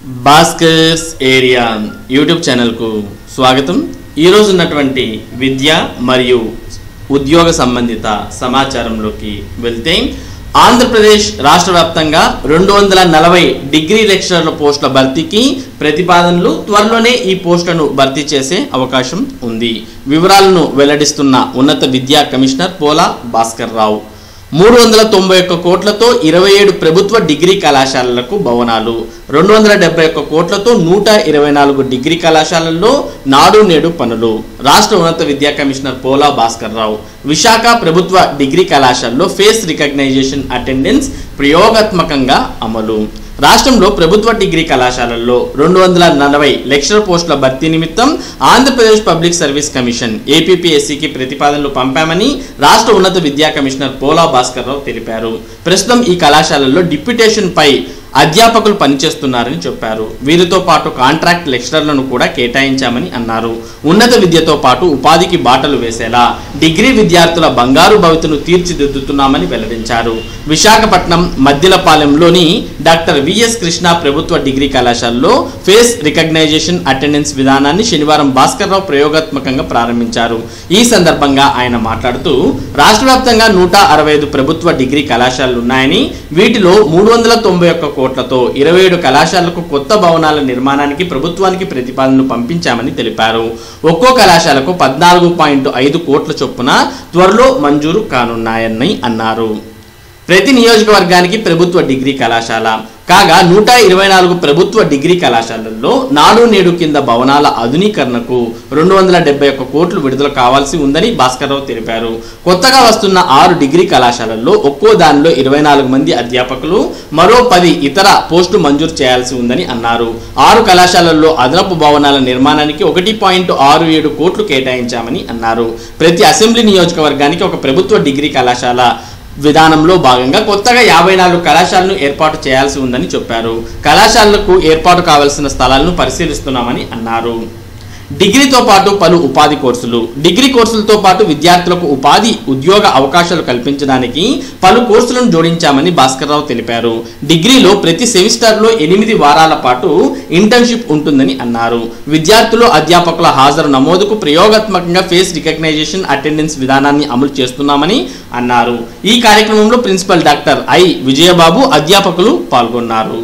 Bhaskar's area YouTube ఛానల్కు స్వాగతం ఈరోజు ఉన్నటువంటి విద్య మరియు ఉద్యోగ సంబంధిత సమాచారంలోకి వెళ్తే ఆంధ్రప్రదేశ్ రాష్ట్ర వ్యాప్తంగా రెండు వందల నలభై డిగ్రీ లెక్చరర్ల పోస్టుల భర్తీకి ప్రతిపాదనలు త్వరలోనే ఈ పోస్టులను భర్తీ చేసే అవకాశం ఉంది వివరాలను వెల్లడిస్తున్న ఉన్నత విద్యా కమిషనర్ పోలా భాస్కర్ రావు మూడు వందల తొంభై ఒక్క కోట్లతో ఇరవై ఏడు ప్రభుత్వ డిగ్రీ కళాశాలలకు భవనాలు రెండు వందల డెబ్బై ఒక్క కోట్లతో నూట ఇరవై నాలుగు డిగ్రీ కళాశాలల్లో నాడు నేడు పనులు రాష్ట్ర ఉన్నత విద్యా కమిషనర్ పోలా భాస్కర్ రావు విశాఖ ప్రభుత్వ డిగ్రీ కళాశాలలో ఫేస్ రికగ్నైజేషన్ అటెండెన్స్ ప్రయోగాత్మకంగా అమలు రాష్ట్రంలో ప్రభుత్వ డిగ్రీ కళాశాలల్లో రెండు వందల నలభై లెక్చరర్ పోస్టుల భర్తీ నిమిత్తం ఆంధ్రప్రదేశ్ పబ్లిక్ సర్వీస్ కమిషన్ ఏపీపీఎస్సీకి ప్రతిపాదనలు పంపామని రాష్ట్ర ఉన్నత విద్యా కమిషనర్ పోలా భాస్కర్ రావు తెలిపారు ప్రస్తుతం ఈ కళాశాలల్లో డిప్యుటేషన్ పై అధ్యాపకులు పనిచేస్తున్నారని చెప్పారు వీరితో పాటు కాంట్రాక్ట్ లెక్చరర్లను కూడా కేటాయించామని అన్నారు ఉన్నత విద్యతో పాటు ఉపాధికి బాటలు వేసేలా డిగ్రీ విద్యార్థుల బంగారు భవితను తీర్చిదిద్దుతున్నామని వెల్లడించారు విశాఖపట్నం మద్దిలపాలెంలోని డాక్టర్ విఎస్ కృష్ణ ప్రభుత్వ డిగ్రీ కళాశాలలో ఫేస్ రికగ్నైజేషన్ అటెండెన్స్ విధానాన్ని శనివారం భాస్కర్ రావు ప్రయోగాత్మకంగా ప్రారంభించారు ఈ సందర్భంగా ఆయన మాట్లాడుతూ రాష్ట్ర వ్యాప్తంగా నూట అరవై ఐదు ప్రభుత్వ డిగ్రీ కళాశాలలు ఉన్నాయని వీటిలో మూడు వందల తొంభై ఒక్క కోట్లతో ఇరవై ఏడు కళాశాలకు కొత్త భవనాల నిర్మాణానికి ప్రభుత్వానికి ప్రతిపాదనలు పంపించామని తెలిపారు ఒక్కో కళాశాలకు పద్నాలుగు పాయింట్ ఐదు కోట్ల చొప్పున త్వరలో మంజూరు కానున్నాయని అన్నారు ప్రతి నియోజకవర్గానికి ప్రభుత్వ డిగ్రీ కళాశాల కాగా నూట ఇరవై నాలుగు ప్రభుత్వ డిగ్రీ కళాశాలల్లో నాడు నేడు కింద భవనాల ఆధునీకరణకు రెండు వందల డెబ్బై ఒక్క కోట్లు విడుదల కావాల్సి ఉందని భాస్కర్రావు తెలిపారు కొత్తగా వస్తున్న ఆరు డిగ్రీ కళాశాలల్లో ఒక్కో దానిలో ఇరవై నాలుగు మంది అధ్యాపకులు మరో పది ఇతర పోస్టు మంజూరు చేయాల్సి ఉందని అన్నారు ఆరు కళాశాలల్లో అదనపు భవనాల నిర్మాణానికి ఒకటి పాయింట్ ఆరు ఏడు కోట్లు కేటాయించామని అన్నారు ప్రతి అసెంబ్లీ నియోజకవర్గానికి ఒక ప్రభుత్వ డిగ్రీ కళాశాల విధానంలో భాగంగా కొత్తగా యాభై నాలుగు కళాశాలను ఏర్పాటు చేయాల్సి ఉందని చెప్పారు కళాశాలలకు ఏర్పాటు కావాల్సిన స్థలాలను పరిశీలిస్తున్నామని అన్నారు డిగ్రీతో పాటు పలు ఉపాధి కోర్సులు డిగ్రీ కోర్సులతో పాటు విద్యార్థులకు ఉపాధి ఉద్యోగ అవకాశాలు కల్పించడానికి పలు కోర్సులను జోడించామని భాస్కర్రావు తెలిపారు డిగ్రీలో ప్రతి సెమిస్టర్లో ఎనిమిది వారాల పాటు ఇంటర్న్షిప్ ఉంటుందని అన్నారు విద్యార్థులు అధ్యాపకుల హాజరు నమోదుకు ప్రయోగాత్మకంగా ఫేస్ రికగ్నైజేషన్ అటెండెన్స్ విధానాన్ని అమలు చేస్తున్నామని అన్నారు ఈ కార్యక్రమంలో ప్రిన్సిపల్ డాక్టర్ ఐ విజయబాబు అధ్యాపకులు పాల్గొన్నారు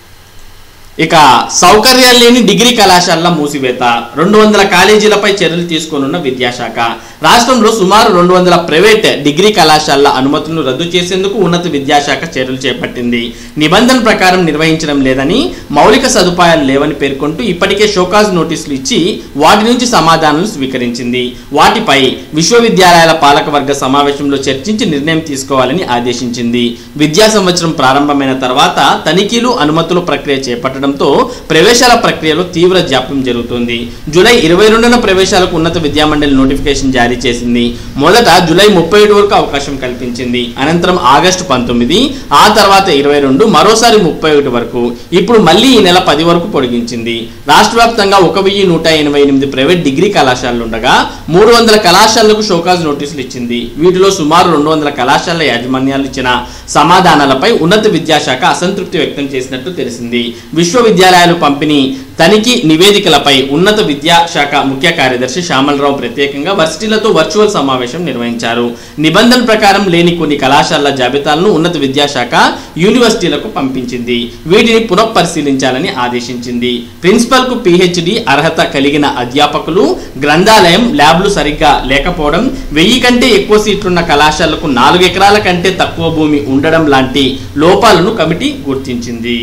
ఇక సౌకర్యాలు లేని డిగ్రీ కళాశాలల మూసివేత రెండు వందల కాలేజీలపై చర్యలు తీసుకోనున్న విద్యాశాఖ రాష్ట్రంలో సుమారు రెండు వందల ప్రైవేట్ డిగ్రీ కళాశాలల అనుమతులను రద్దు చేసేందుకు ఉన్నత విద్యాశాఖ చర్యలు చేపట్టింది నిబంధన ప్రకారం నిర్వహించడం లేదని మౌలిక సదుపాయాలు లేవని పేర్కొంటూ ఇప్పటికే షోకాజ్ నోటీసులు ఇచ్చి వాటి నుంచి సమాధానాలు స్వీకరించింది వాటిపై విశ్వవిద్యాలయాల పాలకవర్గ సమావేశంలో చర్చించి నిర్ణయం తీసుకోవాలని ఆదేశించింది విద్యా సంవత్సరం ప్రారంభమైన తర్వాత తనిఖీలు అనుమతుల ప్రక్రియ చేపట్టడంతో ప్రవేశాల ప్రక్రియలో తీవ్ర జాప్యం జరుగుతుంది జూలై ఇరవై రెండున ప్రవేశాలకు ఉన్నత విద్యామండలి నోటిఫికేషన్ జారీ చేసింది మొదట జూలై ముప్పై ఏడు వరకు అవకాశం కల్పించింది అనంతరం ఆగస్టు పంతొమ్మిది ఆ తర్వాత ఇరవై రెండు మరోసారి ముప్పై ఒకటి వరకు ఇప్పుడు మళ్ళీ ఈ నెల పది వరకు పొడిగించింది రాష్ట్ర వ్యాప్తంగా ఒక వెయ్యి నూట ఎనభై ఎనిమిది ప్రైవేట్ డిగ్రీ కళాశాలలు ఉండగా మూడు వందల కళాశాలలకు షోకాజ్ నోటీసులు ఇచ్చింది వీటిలో సుమారు రెండు వందల కళాశాలల యాజమాన్యాలు ఇచ్చిన సమాధానాలపై ఉన్నత విద్యాశాఖ అసంతృప్తి వ్యక్తం చేసినట్టు తెలిసింది విశ్వవిద్యాలయాలు పంపిణీ తనిఖీ నివేదికలపై ఉన్నత విద్యాశాఖ ముఖ్య కార్యదర్శి శ్యామలరావు ప్రత్యేకంగా వర్సిటీలతో వర్చువల్ సమావేశం నిర్వహించారు నిబంధన ప్రకారం లేని కొన్ని కళాశాలల జాబితాలను ఉన్నత విద్యాశాఖ యూనివర్సిటీలకు పంపించింది వీటిని పునఃపరిశీలించాలని ఆదేశించింది ప్రిన్సిపల్ కు పిహెచ్డి అర్హత కలిగిన అధ్యాపకులు గ్రంథాలయం ల్యాబ్లు సరిగ్గా లేకపోవడం వెయ్యి కంటే ఎక్కువ సీట్లున్న కళాశాలకు నాలుగు ఎకరాల కంటే తక్కువ భూమి ఉండడం లాంటి లోపాలను కమిటీ గుర్తించింది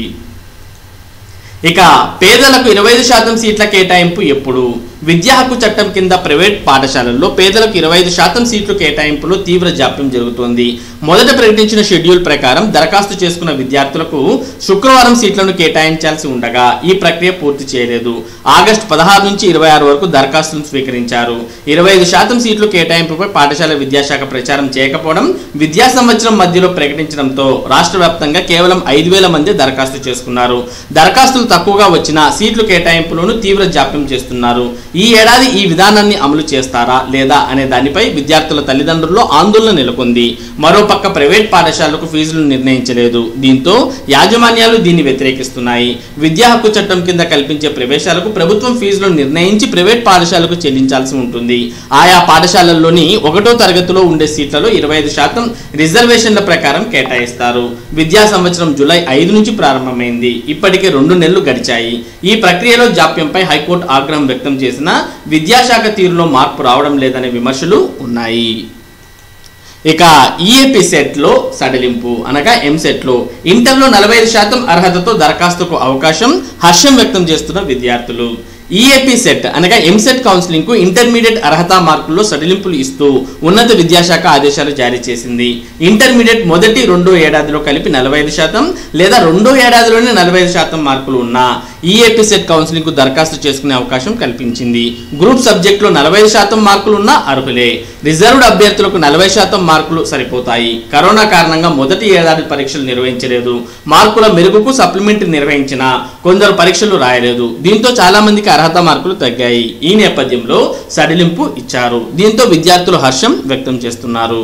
ఇక పేదలకు ఇరవై ఐదు శాతం సీట్ల కేటాయింపు ఎప్పుడు విద్యా హక్కు చట్టం కింద ప్రైవేట్ పాఠశాలల్లో పేదలకు ఇరవై ఐదు శాతం సీట్లు కేటాయింపులో తీవ్ర జాప్యం జరుగుతోంది మొదట ప్రకటించిన షెడ్యూల్ ప్రకారం దరఖాస్తు చేసుకున్న విద్యార్థులకు శుక్రవారం సీట్లను కేటాయించాల్సి ఉండగా ఈ ప్రక్రియ పూర్తి చేయలేదు ఆగస్టు పదహారు నుంచి ఇరవై ఆరు వరకు దరఖాస్తులను స్వీకరించారు ఇరవై ఐదు శాతం సీట్లు కేటాయింపుపై పాఠశాల విద్యాశాఖ ప్రచారం చేయకపోవడం విద్యా సంవత్సరం మధ్యలో ప్రకటించడంతో రాష్ట్ర వ్యాప్తంగా కేవలం ఐదు వేల మంది దరఖాస్తు చేసుకున్నారు దరఖాస్తులు తక్కువగా వచ్చినా సీట్లు కేటాయింపులోనూ తీవ్ర జాప్యం చేస్తున్నారు ఈ ఏడాది ఈ విధానాన్ని అమలు చేస్తారా లేదా అనే దానిపై విద్యార్థుల తల్లిదండ్రుల్లో ఆందోళన నెలకొంది మరోపక్క ప్రైవేట్ పాఠశాలకు ఫీజులు నిర్ణయించలేదు దీంతో యాజమాన్యాలు దీన్ని వ్యతిరేకిస్తున్నాయి విద్యా హక్కు చట్టం కింద కల్పించే ప్రవేశాలకు ప్రభుత్వం ఫీజులు నిర్ణయించి ప్రైవేట్ పాఠశాలకు చెల్లించాల్సి ఉంటుంది ఆయా పాఠశాలల్లోని ఒకటో తరగతిలో ఉండే సీట్లలో ఇరవై ఐదు శాతం రిజర్వేషన్ల ప్రకారం కేటాయిస్తారు విద్యా సంవత్సరం జూలై ఐదు నుంచి ప్రారంభమైంది ఇప్పటికే రెండు నెలలు గడిచాయి ఈ ప్రక్రియలో జాప్యంపై హైకోర్టు ఆగ్రహం వ్యక్తం చేసిన విద్యాశాఖ తీరులో మార్పు రావడం లేదనే విమర్శలు ఉన్నాయి ఇక ఈఏపీ సెట్లో సడలింపు అనగా ఎంసెట్లో ఇంటర్లో నలభై ఐదు శాతం అర్హతతో దరఖాస్తుకు అవకాశం హర్షం వ్యక్తం చేస్తున్న విద్యార్థులు ఈఏపీ సెట్ అనగా ఎంసెట్ కౌన్సిలింగ్ కు ఇంటర్మీడియట్ అర్హత మార్కుల్లో సడలింపులు ఇస్తూ ఉన్నత విద్యాశాఖ ఆదేశాలు జారీ చేసింది ఇంటర్మీడియట్ మొదటి రెండో ఏడాదిలో కలిపి నలభై ఐదు శాతం లేదా రెండో ఏడాదిలోనే నలభై ఐదు శాతం మార్కులు ఉన్న ఈఏపీ సెట్ కౌన్సిలింగ్ కు దరఖాస్తు చేసుకునే అవకాశం కల్పించింది గ్రూప్ సబ్జెక్టులో నలభై ఐదు శాతం మార్కులు ఉన్న అర్హులే రిజర్వ్డ్ అభ్యర్థులకు నలభై శాతం మార్కులు సరిపోతాయి కరోనా కారణంగా మొదటి ఏడాది పరీక్షలు నిర్వహించలేదు మార్కుల మెరుగుకు సప్లిమెంటరీ నిర్వహించిన కొందరు పరీక్షలు రాయలేదు దీంతో చాలా మందికి అర్హత మార్కులు తగ్గాయి ఈ నేపథ్యంలో సడలింపు ఇచ్చారు దీంతో విద్యార్థులు హర్షం వ్యక్తం చేస్తున్నారు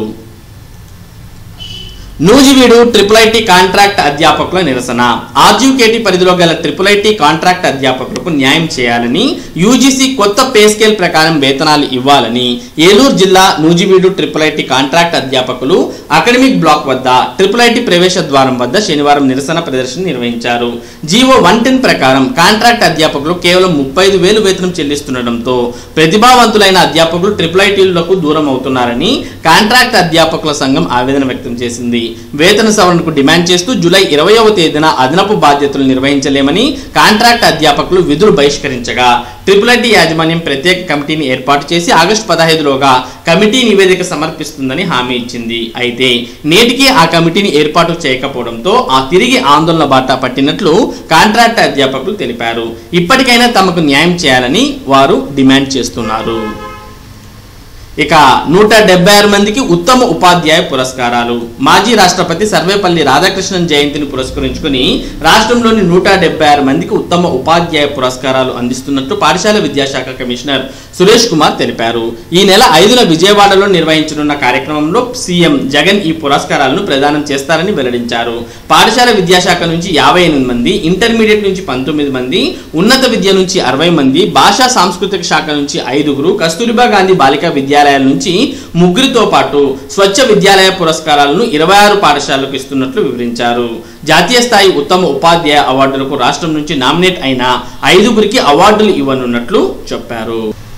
నూజివీడు ట్రిపుల్ ఐటీ కాంట్రాక్ట్ అధ్యాపకుల నిరసన ఆర్జీకేటీ పరిధిలో గల ట్రిపుల్ ఐటీ కాంట్రాక్ట్ అధ్యాపకులకు న్యాయం చేయాలని యూజీసీ కొత్త పే స్కేల్ ప్రకారం వేతనాలు ఇవ్వాలని ఏలూరు జిల్లా నూజివీడు ట్రిపుల్ ఐటీ కాంట్రాక్ట్ అధ్యాపకులు అకాడమిక్ బ్లాక్ వద్ద ట్రిపుల్ ఐటీ ప్రవేశ ద్వారం వద్ద శనివారం నిరసన ప్రదర్శన నిర్వహించారు జీవో వన్ టెన్ ప్రకారం కాంట్రాక్ట్ అధ్యాపకులు కేవలం ముప్పై ఐదు వేలు వేతనం చెల్లిస్తుండటంతో ప్రతిభావంతులైన అధ్యాపకులు ట్రిపుల్ ఐటీలకు దూరం అవుతున్నారని కాంట్రాక్ట్ అధ్యాపకుల సంఘం ఆవేదన వ్యక్తం చేసింది వేతన సవరణకు డిమాండ్ చేస్తూ జూలై ఇరవయవ తేదీన అదనపు బాధ్యతలు నిర్వహించలేమని కాంట్రాక్ట్ అధ్యాపకులు విధులు బహిష్కరించగా ట్రిపుల్ ఐటీ యాజమాన్యం ప్రత్యేక కమిటీని ఏర్పాటు చేసి ఆగస్టు పదహైదులోగా కమిటీ నివేదిక సమర్పిస్తుందని హామీ ఇచ్చింది అయితే నేటికి ఆ కమిటీని ఏర్పాటు చేయకపోవడంతో ఆ తిరిగి ఆందోళన బాట పట్టినట్లు కాంట్రాక్ట్ అధ్యాపకులు తెలిపారు ఇప్పటికైనా తమకు న్యాయం చేయాలని వారు డిమాండ్ చేస్తున్నారు ఇక నూట డెబ్బై ఆరు మందికి ఉత్తమ ఉపాధ్యాయ పురస్కారాలు మాజీ రాష్ట్రపతి సర్వేపల్లి రాధాకృష్ణన్ జయంతిని పురస్కరించుకుని రాష్ట్రంలోని నూట డెబ్బై ఆరు మందికి ఉత్తమ ఉపాధ్యాయ పురస్కారాలు అందిస్తున్నట్టు పాఠశాల విద్యాశాఖ కమిషనర్ సురేష్ కుమార్ తెలిపారు ఈ నెల ఐదున విజయవాడలో నిర్వహించనున్న కార్యక్రమంలో సీఎం జగన్ ఈ పురస్కారాలను ప్రదానం చేస్తారని వెల్లడించారు పాఠశాల విద్యాశాఖ నుంచి యాభై ఎనిమిది మంది ఇంటర్మీడియట్ నుంచి పంతొమ్మిది మంది ఉన్నత విద్య నుంచి అరవై మంది భాషా సాంస్కృతిక శాఖ నుంచి ఐదుగురు కస్తూరిబా గాంధీ బాలికా విద్యాలయాల నుంచి ముగ్గురితో పాటు స్వచ్ఛ విద్యాలయ పురస్కారాలను ఇరవై ఆరు పాఠశాలలకు ఇస్తున్నట్లు వివరించారు జాతీయ స్థాయి ఉత్తమ ఉపాధ్యాయ అవార్డులకు రాష్ట్రం నుంచి నామినేట్ అయిన ఐదుగురికి అవార్డులు ఇవ్వనున్నట్లు చెప్పారు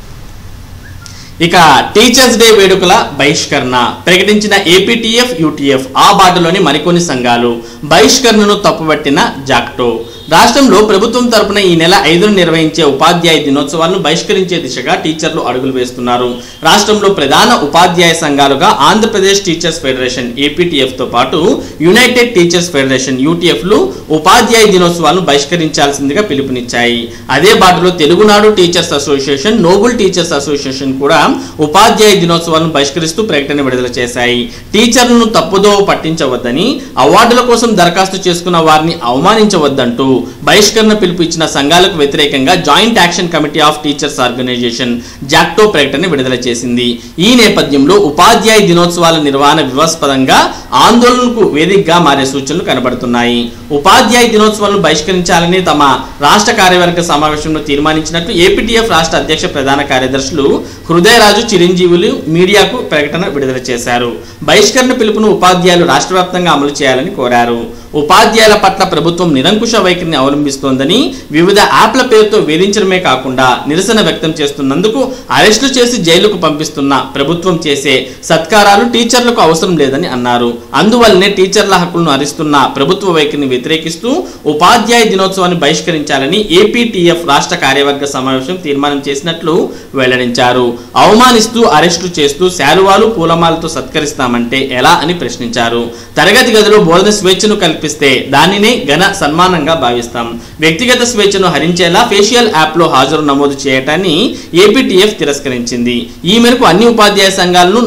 ఇక టీచర్స్ డే వేడుకల బహిష్కరణ ప్రకటించిన ఏపీటీఎఫ్ యూటీఎఫ్ ఆ బాటలోని మరికొన్ని సంఘాలు బహిష్కరణను తప్పుపట్టిన జాక్టో రాష్ట్రంలో ప్రభుత్వం తరపున ఈ నెల ఐదున నిర్వహించే ఉపాధ్యాయ దినోత్సవాలను బహిష్కరించే దిశగా టీచర్లు అడుగులు వేస్తున్నారు రాష్ట్రంలో ప్రధాన ఉపాధ్యాయ సంఘాలుగా ఆంధ్రప్రదేశ్ టీచర్స్ ఫెడరేషన్ ఏపీటీఎఫ్ తో పాటు యునైటెడ్ టీచర్స్ ఫెడరేషన్ యూటీఎఫ్లు ఉపాధ్యాయ దినోత్సవాలను బహిష్కరించాల్సిందిగా పిలుపునిచ్చాయి అదే బాటలో Telugunadu teachers association noble teachers association కూడా ఉపాధ్యాయ దినోత్సవాలను బహిష్కరిస్తూ ప్రకటన విడుదల చేశాయి టీచర్లను తప్పుదోవ పట్టించవద్దని అవార్డుల కోసం దరఖాస్తు చేసుకున్న వారిని అవమానించవద్దంటూ బహిష్కరణ పిలుపు ఇచ్చిన సంఘాలకు వ్యతిరేకంగా joint action committee of teachers organisation JACTO ప్రకటన విడుదల చేసింది ఈ నేపథ్యంలో ఉపాధ్యాయ దినోత్సవాల నిర్వహణ వివాస్పదంగా ఆందోళనకు వేదికగా మారే సూచనలు కనబడుతున్నాయి ఉపాధ్యాయ దినోత్సవాలను బహిష్కరించాలని తమ రాష్ట్ర కార్యవర్గ సమావేశంలో తీర్మానించినట్లు ఏపీటీఎఫ్ రాష్ట్ర అధ్యక్ష ప్రధాన కార్యదర్శులు హృదయరాజు చిరంజీవులు మీడియాకు ప్రకటన విడుదల చేశారు బహిష్కరణ పిలుపును ఉపాధ్యాయులు రాష్ట్ర వ్యాప్తంగా అమలు చేయాలని కోరారు ఉపాధ్యాయుల పట్ల ప్రభుత్వం నిరంకుశ వైఖరిని అవలంబిస్తోందని వివిధ యాప్ల పేరుతో వేధించడమే కాకుండా నిరసన వ్యక్తం చేస్తున్నందుకు అరెస్టులు చేసి జైలుకు పంపిస్తున్న ప్రభుత్వం చేసే సత్కారాలు టీచర్లకు అవసరం లేదని అన్నారు అందువల్లనే టీచర్ల హక్కులను హరిస్తున్న ప్రభుత్వ వైఖరిని వ్యతిరేకిస్తూ ఉపాధ్యాయ దినోత్సవాన్ని బహిష్కరించాలని ఏపీటీఎఫ్ రాష్ట్ర కార్యవర్గ సమావేశం తీర్మానం చేసినట్లు వెల్లడించారు అవమానిస్తూ అరెస్టు చేస్తూ శాలువాలు పూలమాలతో సత్కరిస్తామంటే ఎలా అని ప్రశ్నించారు తరగతి గదిలో బోధన స్వేచ్ఛను కల్పిస్తే దానినే ఘన సన్మానంగా భావిస్తాం వ్యక్తిగత స్వేచ్ఛను హరించేలా ఫేషియల్ యాప్లో హాజరు నమోదు చేయటాన్ని ఏపీటీఎఫ్ తిరస్కరించింది ఈ మేరకు అన్ని ఉపాధ్యాయ సంఘాలను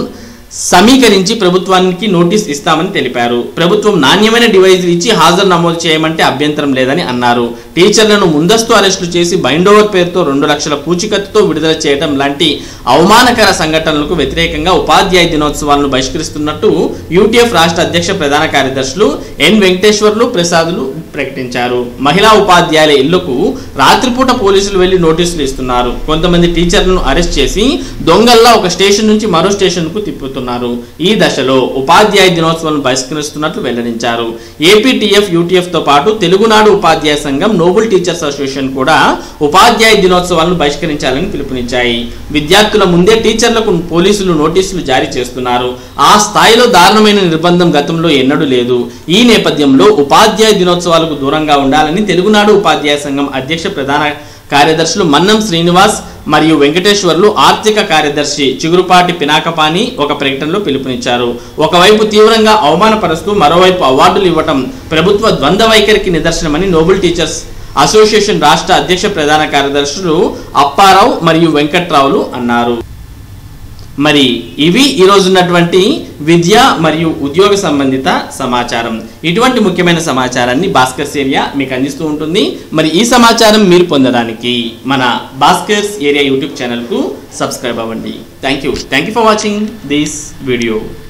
సమీకరించి ప్రభుత్వానికి నోటీస్ ఇస్తామని తెలిపారు ప్రభుత్వం నాణ్యమైన డివైజులు ఇచ్చి హాజరు నమోదు చేయమంటే అభ్యంతరం లేదని అన్నారు టీచర్లను ముందస్తు అరెస్టులు చేసి బైండోవర్ పేరుతో రెండు లక్షల పూచికత్తుతో విడుదల చేయడం లాంటి అవమానకర సంఘటనలకు వ్యతిరేకంగా ఉపాధ్యాయ దినోత్సవాలను బహిష్కరిస్తున్నట్టు యూటీఎఫ్ రాష్ట్ర అధ్యక్ష ప్రధాన కార్యదర్శులు ఎన్ వెంకటేశ్వర్లు ప్రసాదులు ప్రకటించారు మహిళా ఉపాధ్యాయుల ఇళ్లకు రాత్రిపూట పోలీసులు వెళ్లి నోటీసులు ఇస్తున్నారు కొంతమంది టీచర్లను అరెస్ట్ చేసి దొంగల్లా ఒక స్టేషన్ నుంచి మరో స్టేషన్ కు తిప్పుతున్నారు ఈ దశలో ఉపాధ్యాయ దినోత్సవాలను బహిష్కరిస్తున్నట్లు వెల్లడించారు ఏపీటీఎఫ్ యూటీఎఫ్ తో పాటు తెలుగునాడు ఉపాధ్యాయ సంఘం నోబుల్ టీచర్స్ అసోసియేషన్ కూడా ఉపాధ్యాయ దినోత్సవాలను బహిష్కరించాలని పిలుపునిచ్చాయి విద్యార్థుల ముందే టీచర్లకు పోలీసులు నోటీసులు జారీ చేస్తున్నారు ఆ స్థాయిలో దారుణమైన నిర్బంధం గతంలో ఎన్నడూ లేదు ఈ నేపథ్యంలో ఉపాధ్యాయ దినోత్సవాలకు దూరంగా ఉండాలని తెలుగునాడు ఉపాధ్యాయ సంఘం అధ్యక్ష ప్రధాన కార్యదర్శులు మన్నం శ్రీనివాస్ మరియు వెంకటేశ్వర్లు ఆర్థిక కార్యదర్శి చిగురుపాటి పినాకపాని ఒక ప్రకటనలో పిలుపునిచ్చారు ఒకవైపు తీవ్రంగా అవమానపరుస్తూ మరోవైపు అవార్డులు ఇవ్వటం ప్రభుత్వ ద్వంద్వ వైఖరికి నిదర్శనమని నోబుల్ టీచర్స్ అసోసియేషన్ రాష్ట్ర అధ్యక్ష ప్రధాన కార్యదర్శులు అప్పారావు మరియు వెంకట్రావులు అన్నారు మరి ఇవి ఈరోజు ఉన్నటువంటి విద్య మరియు ఉద్యోగ సంబంధిత సమాచారం ఇటువంటి ముఖ్యమైన సమాచారాన్ని భాస్కర్స్ ఏరియా మీకు అందిస్తూ ఉంటుంది మరి ఈ సమాచారం మీరు పొందడానికి మన భాస్కర్స్ ఏరియా యూట్యూబ్ ఛానల్కు సబ్స్క్రైబ్ అవ్వండి thank you thank you for watching this video